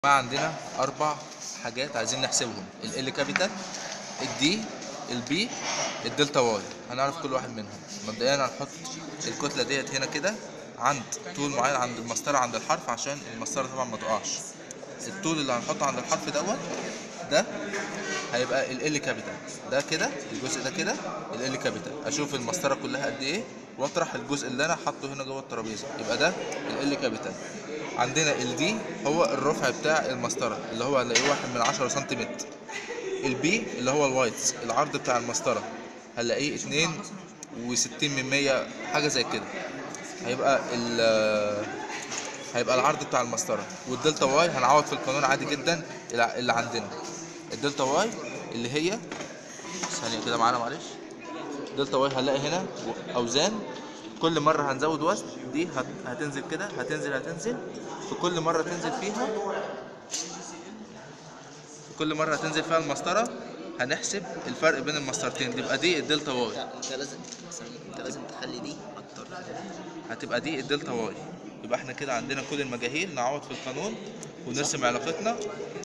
ما عندنا اربع حاجات عايزين نحسبهم ال كابيتال الدي البي الدلتا واي هنعرف كل واحد منهم مبدئيا هنحط الكتله ديت هنا كده عند طول معين عند المسطره عند الحرف عشان المسطره طبعا ما تقعش الطول اللي هنحطه عند الحرف دوت ده هيبقى ال كابيتال ده كده الجزء ده كده ال كابيتال اشوف المسطره كلها قد ايه واطرح الجزء اللي انا حاطه هنا جوه الترابيزه يبقى ده ال كابيتال عندنا ال دي هو الرفع بتاع المسطره اللي هو هنلاقيه واحد من عشرة سنتيمتر البي اللي هو الوايت العرض بتاع المسطره هنلاقيه اتنين وستين من مية حاجه زي كده هيبقى ال هيبقى العرض بتاع المسطره والدلتا واي هنعوض في القانون عادي جدا اللي عندنا الدلتا واي اللي هي ثانيه كده معانا معلش دلتا واي هنلاقي هنا اوزان كل مره هنزود وزن دي هت... هتنزل كده هتنزل هتنزل في كل مره تنزل فيها في كل مره هتنزل فيها المسطره هنحسب الفرق بين المسطرتين تبقى دي الدلتا واي لا انت لازم انت لازم تخلي دي اكتر هتبقى دي الدلتا واي يبقى احنا كده عندنا كل المجاهيل نعوض في القانون ونرسم علاقتنا